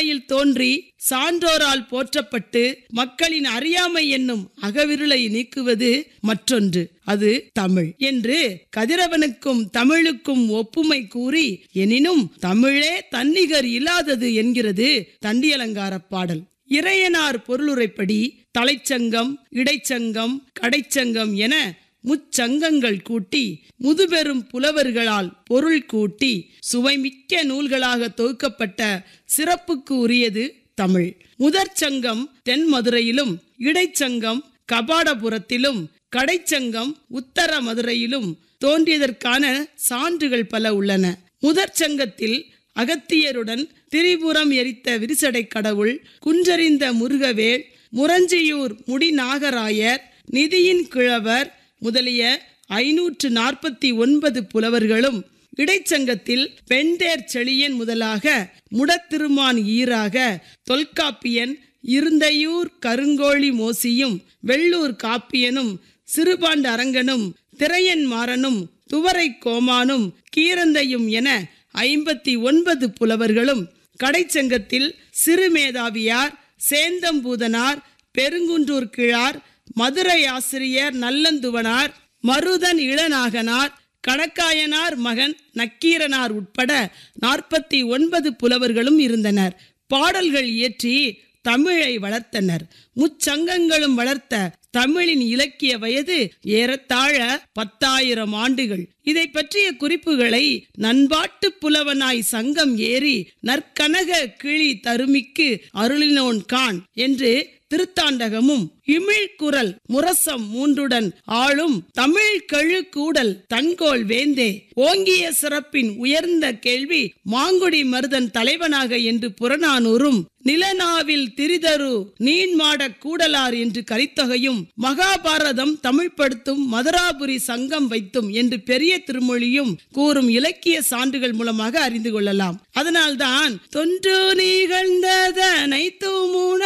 நிலையில் தோன்றி சான்றோரால் போற்றப்பட்டு மக்களின் அறியாமை என்னும் அகவிருளை நீக்குவது மற்றொன்று அது தமிழ் என்று கதிரவனுக்கும் தமிழுக்கும் ஒப்புமை கூறி எனினும் தமிழே தன்னிகர் இல்லாதது என்கிறது தண்டியலங்கார பாடல் இறையனார் பொருளுரைப்படி தலைச்சங்கம் இடைச்சங்கம் கடைச்சங்கம் என முச்சங்கங்கள் கூட்டி முதுபெரும் புலவர்களால் பொருள் கூட்டி சுவைமிக்க நூல்களாக தொகுக்கப்பட்ட சிறப்புக்கு உரியது தமிழ் முதற் சங்கம் தென் மதுரையிலும் இடைச்சங்கம் கபாடபுரத்திலும் கடைச்சங்கம் உத்தர மதுரையிலும் தோன்றியதற்கான சான்றுகள் பல உள்ளன முதற் சங்கத்தில் அகத்தியருடன் திரிபுரம் எரித்த விரிசடை கடவுள் குன்றறிந்த முருகவேல் முரஞ்சியூர் முடிநாகராயர் நிதியின் கிழவர் முதலிய ஐநூற்று நாற்பத்தி ஒன்பது புலவர்களும் இடைச்சங்கத்தில் பெண்டேர் செழியன் முதலாக முடத்திருமான் ஈராக தொல்காப்பியன் இருந்தையூர் கருங்கோழி மோசியும் வெள்ளூர் காப்பியனும் சிறுபாண்ட அரங்கனும் திரையன் மாறனும் துவரை கோமானும் கீரந்தையும் என ஐம்பத்தி ஒன்பது புலவர்களும் கடைச்சங்கத்தில் சிறுமேதாவியார் சேந்தம்பூதனார் பெருங்குன்றூர் கிழார் மதுரை ஆசிரியர் நல்லந்துவனார் மருதன் இளநாகனார் கணக்காயனார் மகன் நக்கீரனார் உட்பட நாற்பத்தி ஒன்பது புலவர்களும் இருந்தனர் பாடல்கள் இயற்றி தமிழை வளர்த்தனர் முச்சங்கங்களும் வளர்த்த தமிழின் இலக்கிய வயது ஏறத்தாழ பத்தாயிரம் ஆண்டுகள் இதை பற்றிய குறிப்புகளை நண்பாட்டு புலவனாய் சங்கம் ஏறி நற்கனக கிளி தருமிக்கு அருளினோன் கான் என்று திருத்தாண்டகமும் இமிழ்குரல் முரசம் மூன்றுடன் ஆளும் தமிழ் கழு கூடல் தன்கோல் வேந்தே ஓங்கிய சிறப்பின் உயர்ந்த கேள்வி மாங்குடி மருதன் தலைவனாக என்று புறநானூறும் நிலநாவில் திரிதரு நீன்மாட கூடலார் என்று கரித்தொகையும் மகாபாரதம் தமிழ்படுத்தும் மதுராபுரி சங்கம் வைத்தும் என்று பெரிய திருமொழியும் கூறும் இலக்கிய சான்றுகள் மூலமாக அறிந்து கொள்ளலாம் அதனால்தான் தொன்று நிகழ்ந்ததனை தூமுன